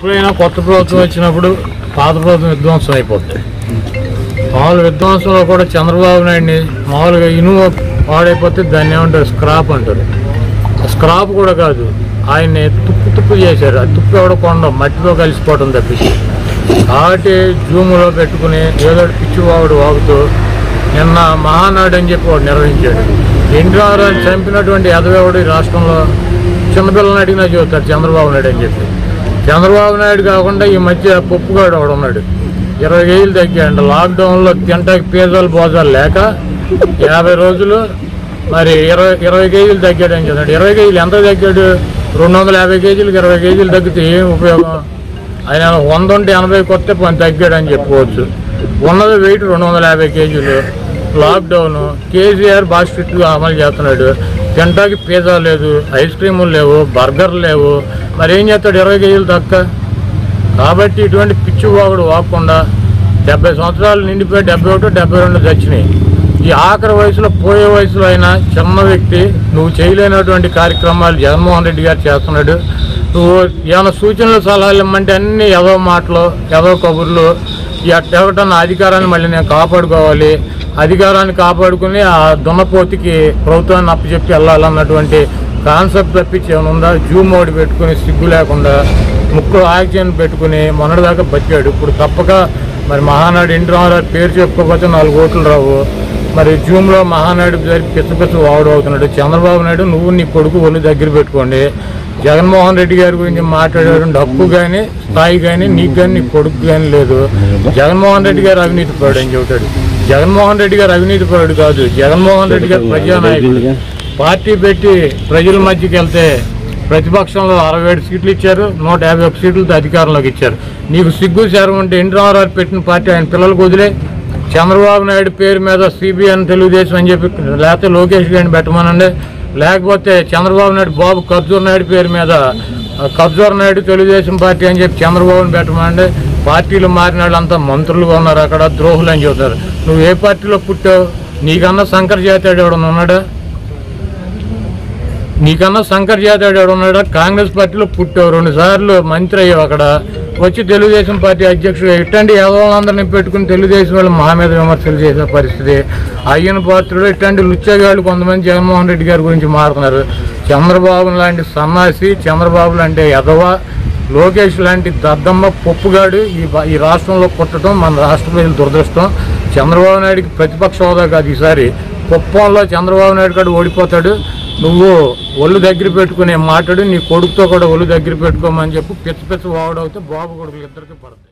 ఎప్పుడైనా కొత్త ప్రభుత్వం వచ్చినప్పుడు పాత ప్రభుత్వం విధ్వంసం అయిపోతాయి మామూలు విధ్వంసంలో కూడా చంద్రబాబు నాయుడిని మామూలుగా ఇనుము పాడైపోతే దాన్ని ఏమంటారు స్క్రాప్ అంటారు ఆ స్క్రాప్ కూడా కాదు ఆయన్ని తుప్పు తుప్పు చేశారు ఆ తుప్పు ఎవడకుండా మట్టిలో కలిసిపోవడం తప్పించి కాబట్టి జూములో పెట్టుకుని ఏదో ఒకటి పిచ్చివాడు వాగుతూ నిన్న మహానాడు అని చెప్పి వాడు నిర్వహించాడు ఎన్టీఆర్ చంపినటువంటి ఎదవేవాడు ఈ రాష్ట్రంలో చిన్నపిల్లల్ని అడిగినా చెబుతారు చంద్రబాబు నాయుడు అని చెప్పి చంద్రబాబు నాయుడు కాకుండా ఈ మధ్య పప్పుగాడు ఒకడు ఉన్నాడు ఇరవై వేలు తగ్గాడు లాక్డౌన్లో తింటాకి పేదలు భోజాలు లేక యాభై రోజులు మరి ఇరవై ఇరవై కేజీలు తగ్గాడు అని చెప్పాడు ఇరవై కేజీలు ఎంత తగ్గాడు రెండు వందల యాభై కేజీలకు ఇరవై కేజీలు తగ్గితే ఏం ఉపయోగం ఆయన వంద ఉంటే ఎనభై కొత్త పని తగ్గాడు అని చెప్పుకోవచ్చు ఉన్నది వెయిట్ రెండు వందల యాభై కేజీలు లాక్డౌన్ కేసీఆర్ బాగా స్ట్రిక్ట్గా అమలు చేస్తున్నాడు తింటాకి పిజ్జా లేదు ఐస్ క్రీములు లేవు బర్గర్లు లేవు మరి ఏం చేస్తాడు ఇరవై కేజీలు తక్కువ కాబట్టి ఇటువంటి పిచ్చి వాగుడు వాకుండా డెబ్బై సంవత్సరాలు నిండిపోయి డెబ్బై ఒకటి డెబ్బై రెండు చచ్చినాయి ఈ ఆఖరి వయసులో పోయే వయసులో అయినా చిన్న వ్యక్తి నువ్వు చేయలేనటువంటి కార్యక్రమాలు జగన్మోహన్ రెడ్డి గారు చేస్తున్నాడు నువ్వు ఏమైనా సూచనలు సలహాలు ఇమ్మంటే అన్ని ఏదో మాటలు ఏదో కబుర్లు ఎట్టగటన్న అధికారాన్ని మళ్ళీ నేను కాపాడుకోవాలి అధికారాన్ని కాపాడుకుని ఆ దున్నపోతికి ప్రభుత్వాన్ని అప్పచెప్పి వెళ్ళాలన్నటువంటి కాన్సెప్ట్ తప్పించి ఏమైనా ఉందా జూ మోడ్ పెట్టుకుని సిగ్గు లేకుండా ముక్కు ఆక్సిజన్ పెట్టుకుని మొన్నటిదాకా బతికాడు ఇప్పుడు తప్పక మరి మహానాడు ఇంటి రామారావు పేరు చెప్పుకోకపోతే నాలుగు ఓట్లు రావు మరి జూమ్లో మహానాయుడు గారి పిచ్చ పిచ్చ వాడు అవుతున్నాడు చంద్రబాబు నాయుడు నువ్వు నీ కొడుకు ఒళ్ళు దగ్గర పెట్టుకోండి జగన్మోహన్ రెడ్డి గారి గురించి మాట్లాడారు డబ్బు కానీ స్థాయి కానీ నీకు కానీ నీ కొడుకు కానీ లేదు జగన్మోహన్ రెడ్డి గారు అవినీతి పరుడు అని చెబుతాడు జగన్మోహన్ రెడ్డి గారు అవినీతి పరుడు కాదు జగన్మోహన్ రెడ్డి గారు ప్రజానాయకుడు పార్టీ పెట్టి ప్రజల మధ్యకి వెళ్తే ప్రతిపక్షంలో అరవై ఏడు సీట్లు ఇచ్చారు నూట యాభై ఒక్క సీట్లతో అధికారంలోకి ఇచ్చారు నీకు సిగ్గు శారం ఉంటే ఎన్టీ రామారావు పెట్టిన పార్టీ ఆయన పిల్లలకు వదిలే చంద్రబాబు నాయుడు పేరు మీద సిబిఎన్ తెలుగుదేశం అని చెప్పి లేకపోతే లోకేష్ గారిని పెట్టమనండి లేకపోతే చంద్రబాబు నాయుడు బాబు ఖర్జూర్ నాయుడు పేరు మీద ఆ, ఖర్జూర్ నాయుడు తెలుగుదేశం పార్టీ అని చెప్పి చంద్రబాబుని పెట్టమనండి పార్టీలు మారిన వాళ్ళంతా మంత్రులుగా ఉన్నారు అక్కడ ద్రోహులు అని చెబుతారు నువ్వు ఏ పార్టీలో పుట్టావు నీకన్నా శంకర్ జాతీయుడు ఎవడన్నా ఉన్నాడా నీకన్నా శంకర్ జాతీయుడు ఎవడు ఉన్నాడా కాంగ్రెస్ పార్టీలో పుట్టావు రెండు సార్లు మంత్రి అయ్యావు అక్కడ వచ్చి తెలుగుదేశం పార్టీ అధ్యక్షుడు ఇట్లాంటి యాదవులందరినీ పెట్టుకుని తెలుగుదేశం వాళ్ళు మా మీద విమర్శలు చేసే పరిస్థితి అయ్యన పాత్రుడు ఇట్లాంటి లుచ్చగాళ్ళు కొంతమంది జగన్మోహన్ రెడ్డి గారి గురించి మారుతున్నారు చంద్రబాబు లాంటి సన్నాసి చంద్రబాబు లాంటి ఎదవ లోకేష్ లాంటి దద్దమ్మ పప్పుగాడు ఈ బా- ఈ రాష్ట్రంలో పుట్టడం మన రాష్ట్ర ప్రజల దురదృష్టం చంద్రబాబు నాయుడికి ప్రతిపక్ష హోదా కాదు ఈసారి కుప్పంలో చంద్రబాబు నాయుడు కాడు ఓడిపోతాడు నువ్వు ఒళ్ళు దగ్గర పెట్టుకునే మాట్లాడు నీ కొడుకుతో కూడా ఒళ్ళు దగ్గర పెట్టుకోమని చెప్పి పిచ్చ పిచ్చ వాడవుతే బాబు కొడుకులు ఇద్దరికి పడతాయి